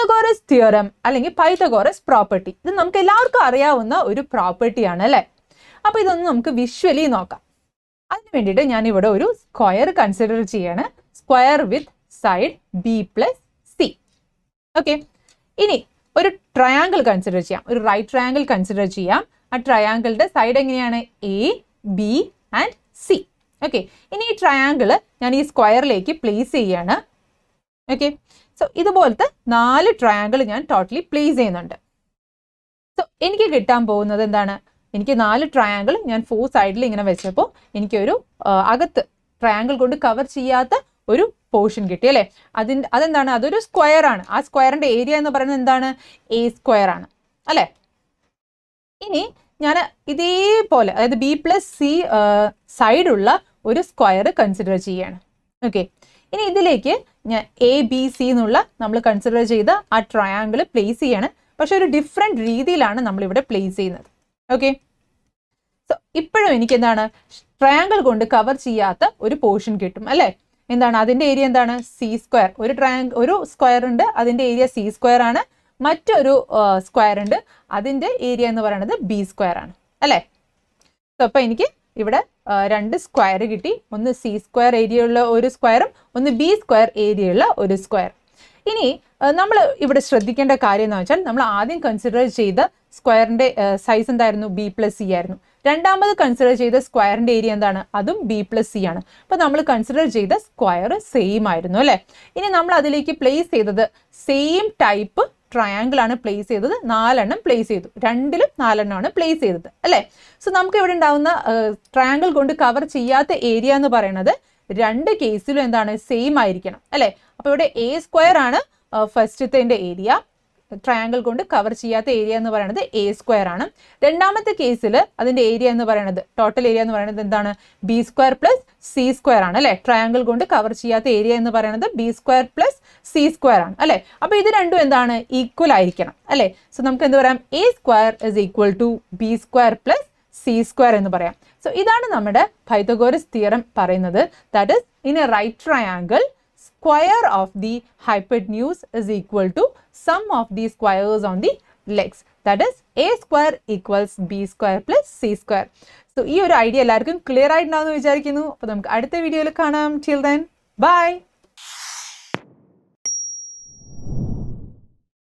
Pythagoras theorem അല്ലെങ്കിൽ Pythagoras property ഇത് നമുക്ക് എല്ലാവർക്കും അറിയാവുന്ന ഒരു പ്രോപ്പർട്ടിയാണ് അല്ലേ അപ്പൊ ഇതൊന്ന് നമുക്ക് വിഷ്വലി നോക്കാം അതിന് വേണ്ടിയിട്ട് ഞാൻ ഇവിടെ ഒരു സ്ക്വയർ കൺസിഡർ ചെയ്യാണ് square with side B plus C okay ഇനി ഒരു ട്രയാങ്കിൾ കൺസിഡർ ചെയ്യാം ഒരു റൈറ്റ് ട്രയാങ്കിൾ കൺസിഡർ ചെയ്യാം ആ ട്രയാങ്കിളിന്റെ സൈഡ് എങ്ങനെയാണ് A B and C okay ഇനി ഈ ട്രയാങ്കിള് ഞാൻ ഈ സ്ക്വയറിലേക്ക് പ്ലേസ് ചെയ്യാണ് ഓക്കെ സോ ഇതുപോലത്തെ നാല് ട്രയാങ്കിൾ ഞാൻ ടോട്ടലി പ്ലേസ് ചെയ്യുന്നുണ്ട് സോ എനിക്ക് കിട്ടാൻ പോകുന്നത് എന്താണ് എനിക്ക് നാല് ട്രയാങ്കിൾ ഞാൻ ഫോർ സൈഡിൽ ഇങ്ങനെ വെച്ചപ്പോൾ എനിക്കൊരു ആ, അകത്ത് ട്രയാങ്കിൾ കൊണ്ട് കവർ ചെയ്യാത്ത ഒരു പോർഷൻ കിട്ടി അല്ലേ അതിൻ്റെ അതെന്താണ് അതൊരു സ്ക്വയർ ആണ് ആ സ്ക്വയറിന്റെ ഏരിയ എന്ന് പറയുന്നത് എന്താണ് എ സ്ക്വയർ ആണ് അല്ലേ ഇനി ഞാൻ ഇതേപോലെ അതായത് ബി പ്ലസ് സി സൈഡുള്ള ഒരു സ്ക്വയർ കൺസിഡർ ചെയ്യാണ് ഓക്കെ ഇനി ഇതിലേക്ക് ഞാൻ എ ബി സി എന്നുള്ള നമ്മൾ കൺസിഡർ ചെയ്ത ആ ട്രയാങ്കിൾ പ്ലേസ് ചെയ്യാണ് പക്ഷെ ഒരു ഡിഫറെൻറ്റ് രീതിയിലാണ് നമ്മൾ ഇവിടെ പ്ലേസ് ചെയ്യുന്നത് ഓക്കെ സോ ഇപ്പോഴും എനിക്ക് എന്താണ് ട്രയാങ്കിൾ കൊണ്ട് കവർ ചെയ്യാത്ത ഒരു പോർഷൻ കിട്ടും അല്ലേ എന്താണ് അതിന്റെ ഏരിയ എന്താണ് സി സ്ക്വയർ ഒരു ട്രയാങ്ക് ഒരു സ്ക്വയർ ഉണ്ട് അതിന്റെ ഏരിയ സി സ്ക്വയർ ആണ് മറ്റൊരു സ്ക്വയർ ഉണ്ട് അതിന്റെ ഏരിയ എന്ന് പറയുന്നത് ബി സ്ക്വയർ ആണ് അല്ലേ സോ അപ്പൊ എനിക്ക് ഇവിടെ ആ, രണ്ട് സ്ക്വയർ കിട്ടി ഒന്ന് സി സ്ക്വയർ ഏരിയ ഉള്ള ഒരു സ്ക്വയറും ഒന്ന് ബി സ്ക്വയർ ഏരിയ ഉള്ള ഒരു സ്ക്വയർ ഇനി നമ്മൾ ഇവിടെ ശ്രദ്ധിക്കേണ്ട കാര്യം എന്ന് വെച്ചാൽ നമ്മൾ ആദ്യം കൺസിഡർ ചെയ്ത സ്ക്വയറിന്റെ സൈസ് എന്തായിരുന്നു ബി പ്ലസ് സി ആയിരുന്നു രണ്ടാമത് കൺസിഡർ ചെയ്ത സ്ക്വയറിന്റെ ഏരിയ എന്താണ് അതും ബി പ്ലസ് സി ആണ് അപ്പൊ നമ്മൾ കൺസിഡർ ചെയ്ത സ്ക്വയർ സെയിം ആയിരുന്നു അല്ലെ ഇനി നമ്മൾ അതിലേക്ക് പ്ലേസ് ചെയ്തത് സെയിം ടൈപ്പ് ട്രയാങ്കിൾ ആണ് പ്ലേസ് ചെയ്തത് നാലെണ്ണം പ്ലേസ് ചെയ്തു രണ്ടിലും നാലെണ്ണമാണ് പ്ലേസ് ചെയ്തത് അല്ലേ സോ നമുക്ക് ഇവിടെ ഉണ്ടാവുന്ന ട്രയാങ്കിൾ കൊണ്ട് കവർ ചെയ്യാത്ത ഏരിയ എന്ന് പറയുന്നത് രണ്ട് കേസിലും എന്താണ് സെയിം ആയിരിക്കണം അല്ലേ അപ്പൊ ഇവിടെ എ സ്ക്വയർ ആണ് ഫസ്റ്റത്തെ ഏരിയ ട്രയാങ്കിൾ കൊണ്ട് കവർ ചെയ്യാത്ത ഏരിയ എന്ന് പറയുന്നത് എ സ്ക്വയർ ആണ് രണ്ടാമത്തെ കേസിൽ അതിന്റെ ഏരിയ എന്ന് പറയുന്നത് ടോട്ടൽ ഏരിയ എന്ന് പറയുന്നത് എന്താണ് B square plus C square ആണ് അല്ലെ ട്രയാങ്കിൾ കൊണ്ട് കവർ ചെയ്യാത്ത ഏരിയ എന്ന് പറയുന്നത് B square plus C square ആണ് അല്ലെ അപ്പൊ ഇത് രണ്ടും എന്താണ് ഈക്വൽ ആയിരിക്കണം അല്ലെ സോ നമുക്ക് എന്ത് പറയാം A square is equal to B square plus C square എന്ന് പറയാം സോ ഇതാണ് നമ്മുടെ പൈതഗോറസ് തിയറം പറയുന്നത് that is in a right triangle square of the hypotenuse is equal to sum of the squares on the legs. That is a square equals b square plus c square. So ഈ ഒരു idea എല്ലാവർക്കും clear ആയിട്ടുണ്ടാവുമെന്ന് വിചാരിക്കുന്നു അപ്പോൾ നമുക്ക് അടുത്ത വീഡിയോയിൽ കാണാം till then bye